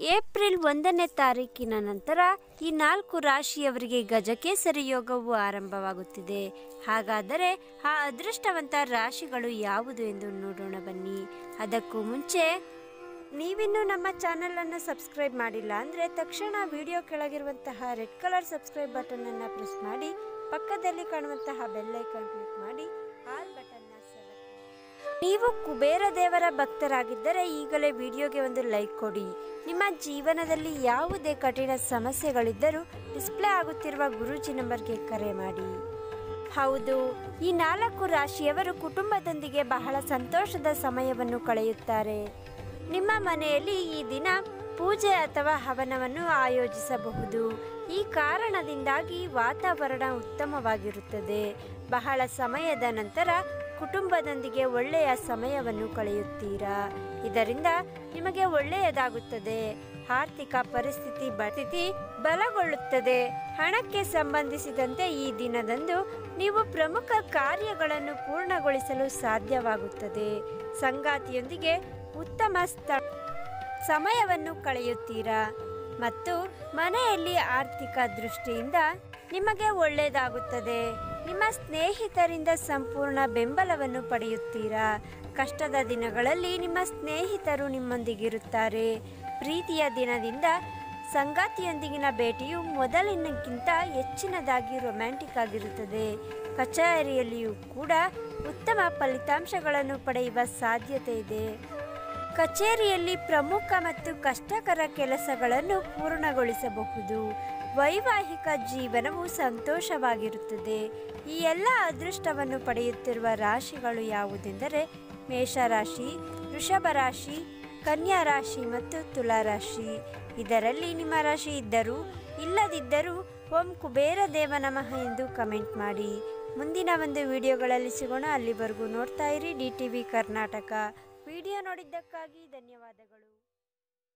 April ಒಂದನೇ ತಾರೀಕಿನ ನಂತರ ಈ ನಾಲ್ಕು ರಾಶಿಯವರಿಗೆ ಗಜಕೇಸರಿ ಯೋಗವು ಆರಂಭವಾಗುತ್ತಿದೆ ಹಾಗಾದರೆ ಆ ಅದೃಷ್ಟವಂತ ರಾಶಿಗಳು ಯಾವುದು ಎಂದು ನೋಡೋಣ ಬನ್ನಿ ಅದಕ್ಕೂ ಮುಂಚೆ ನೀವಿನ್ನೂ ನಮ್ಮ ಚಾನಲನ್ನು ಸಬ್ಸ್ಕ್ರೈಬ್ ಮಾಡಿಲ್ಲ ಅಂದರೆ ತಕ್ಷಣ ವಿಡಿಯೋ ಕೆಳಗಿರುವಂತಹ ರೆಡ್ ಕಲರ್ ಸಬ್ಸ್ಕ್ರೈಬ್ ಬಟನನ್ನು ಪ್ರೆಸ್ ಮಾಡಿ ಪಕ್ಕದಲ್ಲಿ ಕಾಣುವಂತಹ ಬೆಲ್ಲೈಕನ್ ಕ್ಲಿಕ್ ಮಾಡಿ ಆಲ್ ಬಟನ್ನ ಸೆಲೆಕ್ಟ್ ನೀವು ಕುಬೇರ ದೇವರ ಭಕ್ತರಾಗಿದ್ದರೆ ಈಗಲೇ ವಿಡಿಯೋಗೆ ಒಂದು ಲೈಕ್ ಕೊಡಿ ನಿಮ್ಮ ಜೀವನದಲ್ಲಿ ಯಾವುದೇ ಕಠಿಣ ಸಮಸ್ಯೆಗಳಿದ್ದರೂ ಡಿಸ್ಪ್ಲೇ ಆಗುತ್ತಿರುವ ಗುರೂಜಿ ನಂಬರ್ಗೆ ಕರೆ ಮಾಡಿ ಹೌದು ಈ ನಾಲ್ಕು ರಾಶಿಯವರು ಕುಟುಂಬದೊಂದಿಗೆ ಬಹಳ ಸಂತೋಷದ ಸಮಯವನ್ನು ಕಳೆಯುತ್ತಾರೆ ನಿಮ್ಮ ಮನೆಯಲ್ಲಿ ಈ ದಿನ ಪೂಜೆ ಅಥವಾ ಹವನವನ್ನು ಆಯೋಜಿಸಬಹುದು ಈ ಕಾರಣದಿಂದಾಗಿ ವಾತಾವರಣ ಉತ್ತಮವಾಗಿರುತ್ತದೆ ಬಹಳ ಸಮಯದ ನಂತರ ಕುಟುಂಬದೊಂದಿಗೆ ಒಳ್ಳೆಯ ಸಮಯವನ್ನು ಕಳೆಯುತ್ತೀರಾ ಇದರಿಂದ ನಿಮಗೆ ಒಳ್ಳೆಯದಾಗುತ್ತದೆ ಆರ್ಥಿಕ ಪರಿಸ್ಥಿತಿ ಪರಿಸ್ಥಿತಿ ಬಲಗೊಳ್ಳುತ್ತದೆ ಹಣಕ್ಕೆ ಸಂಬಂಧಿಸಿದಂತೆ ಈ ದಿನದಂದು ನೀವು ಪ್ರಮುಖ ಕಾರ್ಯಗಳನ್ನು ಪೂರ್ಣಗೊಳಿಸಲು ಸಾಧ್ಯವಾಗುತ್ತದೆ ಸಂಗಾತಿಯೊಂದಿಗೆ ಉತ್ತಮ ಸ್ಥ ಸಮಯವನ್ನು ಕಳೆಯುತ್ತೀರಾ ಮತ್ತು ಮನೆಯಲ್ಲಿ ಆರ್ಥಿಕ ದೃಷ್ಟಿಯಿಂದ ನಿಮಗೆ ಒಳ್ಳೆಯದಾಗುತ್ತದೆ ನಿಮ್ಮ ಸ್ನೇಹಿತರಿಂದ ಸಂಪೂರ್ಣ ಬೆಂಬಲವನ್ನು ಪಡೆಯುತ್ತೀರಾ ಕಷ್ಟದ ದಿನಗಳಲ್ಲಿ ನಿಮ್ಮ ಸ್ನೇಹಿತರು ನಿಮ್ಮೊಂದಿಗಿರುತ್ತಾರೆ ಪ್ರೀತಿಯ ದಿನದಿಂದ ಸಂಗಾತಿಯೊಂದಿಗಿನ ಭೇಟಿಯು ಮೊದಲಿನಕ್ಕಿಂತ ಹೆಚ್ಚಿನದಾಗಿ ರೊಮ್ಯಾಂಟಿಕ್ ಆಗಿರುತ್ತದೆ ಕಚೇರಿಯಲ್ಲಿಯೂ ಕೂಡ ಉತ್ತಮ ಫಲಿತಾಂಶಗಳನ್ನು ಪಡೆಯುವ ಸಾಧ್ಯತೆ ಇದೆ ಕಚೇರಿಯಲ್ಲಿ ಪ್ರಮುಖ ಮತ್ತು ಕಷ್ಟಕರ ಕೆಲಸಗಳನ್ನು ಪೂರ್ಣಗೊಳಿಸಬಹುದು ವೈವಾಹಿಕ ಜೀವನವು ಸಂತೋಷವಾಗಿರುತ್ತದೆ ಈ ಎಲ್ಲ ಅದೃಷ್ಟವನ್ನು ಪಡೆಯುತ್ತಿರುವ ರಾಶಿಗಳು ಯಾವುದೆಂದರೆ ಮೇಷರಾಶಿ ವೃಷಭ ರಾಶಿ ಕನ್ಯಾ ರಾಶಿ ಮತ್ತು ತುಲಾ ರಾಶಿ ಇದರಲ್ಲಿ ನಿಮ್ಮ ರಾಶಿ ಇದ್ದರೂ ಇಲ್ಲದಿದ್ದರೂ ಓಂ ಕುಬೇರ ದೇವ ನಮಃ ಎಂದು ಕಮೆಂಟ್ ಮಾಡಿ ಮುಂದಿನ ಒಂದು ವಿಡಿಯೋಗಳಲ್ಲಿ ಸಿಗೋಣ ಅಲ್ಲಿವರೆಗೂ ನೋಡ್ತಾ ಇರಿ D T V Karnataka video ನೋಡಿದ್ದಕ್ಕಾಗಿ ಧನ್ಯವಾದಗಳು